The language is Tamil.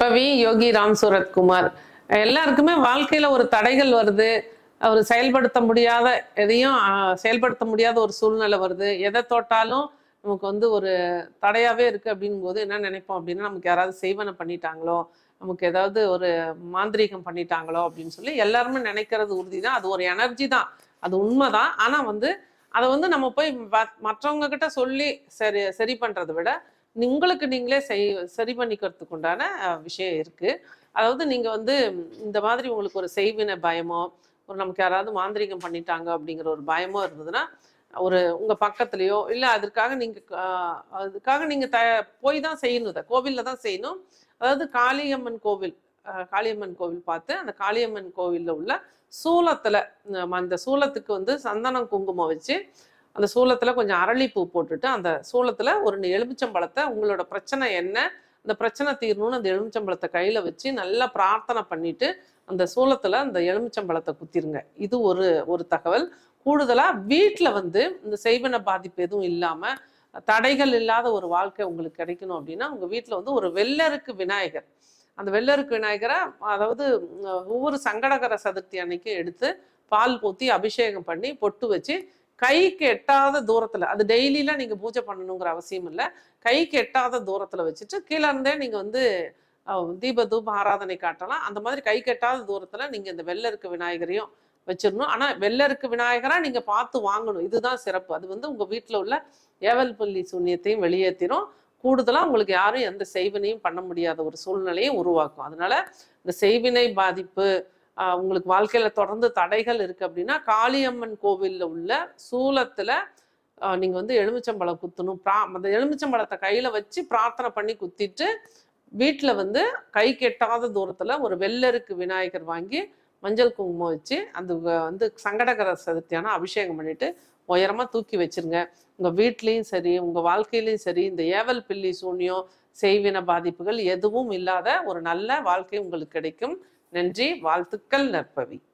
நற்பவி யோகி ராம் சூரத்குமார் எல்லாருக்குமே வாழ்க்கையில ஒரு தடைகள் வருது ஒரு செயல்படுத்த முடியாத எதையும் ஆஹ், செயல்படுத்த முடியாத ஒரு சூழ்நிலை வருது எதை தொட்டாலும் நமக்கு வந்து ஒரு தடையாவே இருக்கு அப்படிங்கும் போது என்ன நினைப்போம் அப்படின்னா நமக்கு யாராவது செய்வனை பண்ணிட்டாங்களோ நமக்கு ஏதாவது ஒரு மாந்திரீகம் பண்ணிட்டாங்களோ அப்படின்னு சொல்லி எல்லாருமே நினைக்கிறது உறுதி தான் அது ஒரு எனர்ஜி தான் அது உண்மைதான் ஆனா வந்து அதை வந்து நம்ம போய் ம- மற்றவங்க கிட்ட சொல்லி சரி சரி பண்றதை விட உங்களுக்கு நீங்களே செய் சரி பண்ணிக்கிறதுக்கு உண்டான அஹ், விஷயம் இருக்கு அதாவது நீங்க வந்து ம், இந்த மாதிரி உங்களுக்கு ஒரு செய்வினை பயமோ ஒரு நமக்கு யாராவது மாந்திரீகம் பண்ணிட்டாங்க அப்படிங்கிற ஒரு பயமோ இருந்ததுன்னா ஒரு உங்க பக்கத்துலயோ இல்ல அதற்காக நீங்க ஆஹ், அதுக்காக நீங்க த போய் தான் செய்யணும் இதை கோவில்ல தான் செய்யணும் அதாவது காளியம்மன் கோவில் ஆஹ், காளியம்மன் கோவில் பார்த்து அந்த காளியம்மன் கோவில்ல உள்ள சூலத்துல நம்ம அந்த சூலத்துக்கு வந்து சந்தனம் குங்குமம் வச்சு அந்த சூலத்துல கொஞ்சம் அரளிப்பூ போட்டுட்டு அந்த சூலத்துல ஒரு எலுமிச்சம்பழத்தை உங்களோட பிரச்சனை என்ன அந்த பிரச்சனை தீரணும்னு அந்த எலுமிச்சம்பழத்தை கையில வச்சு நல்லா பிரார்த்தனை பண்ணிட்டு அந்த சூலத்துல அந்த எலுமிச்சம்பழத்தை குத்திருங்க இது ஒரு ஒரு தகவல் கூடுதலா வீட்ல வந்து இந்த செய்வன பாதிப்பு எதுவும் இல்லாம தடைகள் இல்லாத ஒரு வாழ்க்கை உங்களுக்கு கிடைக்கணும் அப்படின்னா உங்க வீட்ல வந்து ஒரு வெள்ளருக்கு விநாயகர் அந்த வெள்ளருக்கு விநாயகரை அதாவது உம், ஒவ்வொரு சங்கடகர சதுர்த்தி அன்னைக்கு எடுத்து பால் ஊத்தி அபிஷேகம் பண்ணி பொட்டு வச்சு கைக்கு எட்டாத தூரத்துல அது டெய்லிலாம் நீங்க பூஜை பண்ணணுங்கிற அவசியம் இல்லை கைக்கு எட்டாத தூரத்துல வச்சுட்டு கீழே இருந்தே நீங்க வந்து அஹ், தீப தூப ஆராதனை காட்டலாம் அந்த மாதிரி கை கெட்டாத தூரத்துல நீங்க இந்த வெள்ளருக்கு விநாயகரையும் வச்சிடணும் ஆனா வெள்ளருக்கு விநாயகரா நீங்க பார்த்து வாங்கணும் இதுதான் சிறப்பு அது வந்து உங்க வீட்டுல உள்ள ஏவல் பள்ளி சூன்யத்தையும் வெளியேற்றிரும் கூடுதலா உங்களுக்கு யாரும் எந்த செய்வினையும் பண்ண முடியாத ஒரு சூழ்நிலையும் உருவாக்கும் அதனால இந்த செய்வினை பாதிப்பு ஆஹ், உங்களுக்கு வாழ்க்கையில தொடர்ந்து தடைகள் இருக்கு அப்படின்னா காளியம்மன் கோவில்ல உள்ள சூலத்துல ஆஹ், நீங்க வந்து எலுமிச்சம்பழம் குத்தணும் பிரா அந்த எலுமிச்சம்பழத்தை கையில வச்சு பிரார்த்தனை பண்ணி குத்திட்டு வீட்டுல வந்து கை கெட்டாத தூரத்துல ஒரு வெள்ளருக்கு விநாயகர் வாங்கி மஞ்சள் குங்குமம் வச்சு அந்த வ- வந்து சங்கடகர சதுர்த்தியான அபிஷேகம் பண்ணிட்டு உயரமா தூக்கி வச்சிருங்க உங்க வீட்லயும் சரி உங்க வாழ்க்கையிலயும் சரி இந்த ஏவல் பில்லி சூன்யம் செய்வின பாதிப்புகள் எதுவும் இல்லாத ஒரு நல்ல வாழ்க்கை உங்களுக்கு கிடைக்கும் நன்றி வாழ்த்துக்கள் நற்பவி